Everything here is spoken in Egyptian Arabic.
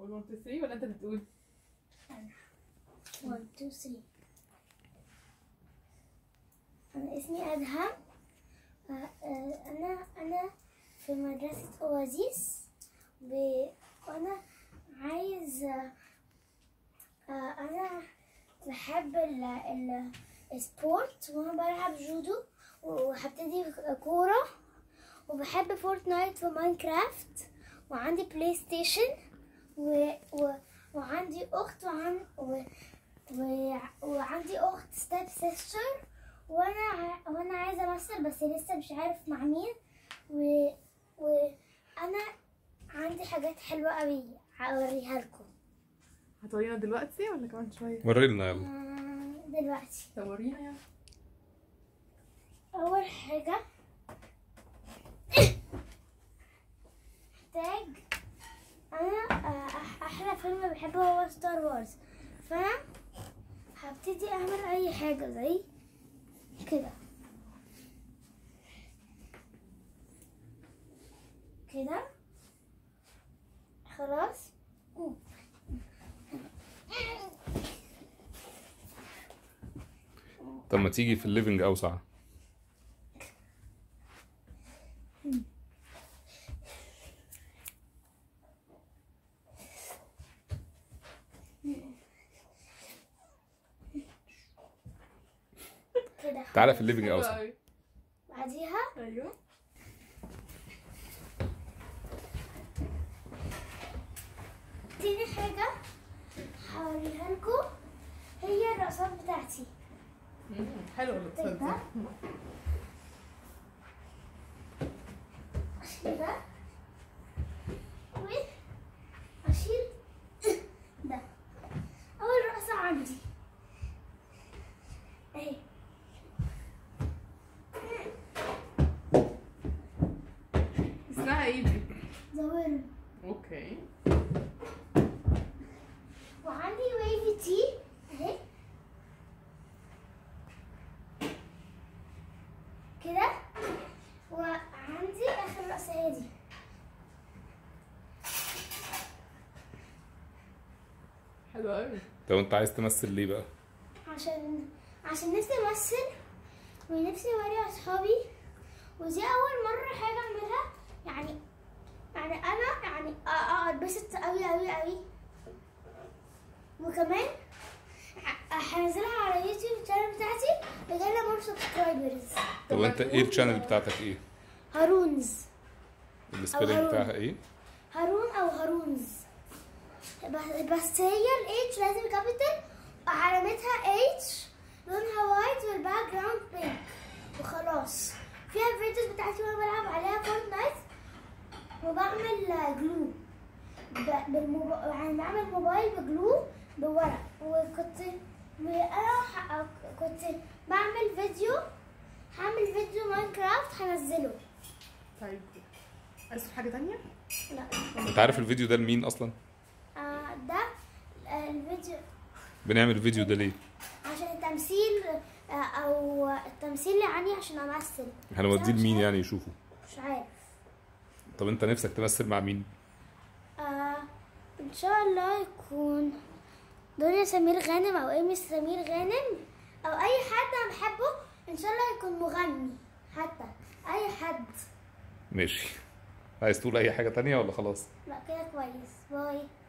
قول 1 2 3 ولا انت اللي تقول 1 2 3 أنا اسمي أدهم آه، آه، أنا أنا في مدرسة أوازيس ب- وأنا عايز آه، آه، أنا بحب ال ال السبورت وأنا بلعب جودو وهبتدي كورة وبحب فورتنايت في ماينكرافت وعندي بلاي ستيشن و... و... وعندي أخت وعن... و... و... وعندي أخت ستيب سيستر وأنا ع... وأنا عايزة أمثل بس لسه مش عارف مع مين و... وأنا عندي حاجات حلوة أوي هوريها لكم هتورينا دلوقتي ولا كمان شويه ورينا يلا آه، دلوقتي طب ورينا يعني أول حاجة محتاج أنا آه، أح- أحلى فيلم بحبه هو ستار وارز فأنا هبتدي أعمل أي حاجة زي كده كده خلاص طب ما تيجي في الليفنج اوسع كده تعالى في الليفنج حلوة اوسع أوي. بعديها ايوه تاني حاجة هوريها لكم هي الرقصات بتاعتي مم، حلوه الاتصال دي كده كده وأشيل ده أول رقصة عندي أهي اسمها ايه دي زوروا اوكي وعندي ويفي تي اهي كده وعندي اخر رقصة هي دي حلوه قوي لو انت عايز تمثل ليه بقى عشان عشان نفسي امثل ونفسي اوري اصحابي ودي اول مرة حاجة اعملها يعني يعني انا يعني أ- أ- اتبسط قوي قوي قوي وكمان ه- هنزلها على يوتيوب الشانل بتاعتي لغاية مور سبسكرايبرز طب انت ايه الشانل بتاعتك ايه هارونز السبيلنج هارون. بتاعها ايه هارون او هارونز بس- بس هي الاتش لازم كابيتال وعلامتها اتش لونها وايت والباك جراوند بينك وخلاص فيها الفيديوز بتاعتي وانا بلعب عليها فورتنايت وبعمل جلو ب- بالموب... يعني بعمل موبايل بجلو بورق وكنت انا ح- كنت بعمل فيديو هعمل فيديو ماينكرافت هنزله طيب عايز تقول حاجه تانية لا انت عارف الفيديو ده لمين اصلا آه ده آه الفيديو بنعمل الفيديو ده ليه عشان التمثيل آه او التمثيل يعني عشان امثل هنوديه لمين يعني يشوفه مش عارف طب انت نفسك تمثل مع مين آه ان شاء الله يكون دنيا سمير غانم او ايمي سمير غانم او اي حد انا بحبه ان شاء الله يكون مغني حتى اي حد ماشي عايز تقول اي حاجه تانية ولا خلاص لا كده كويس باي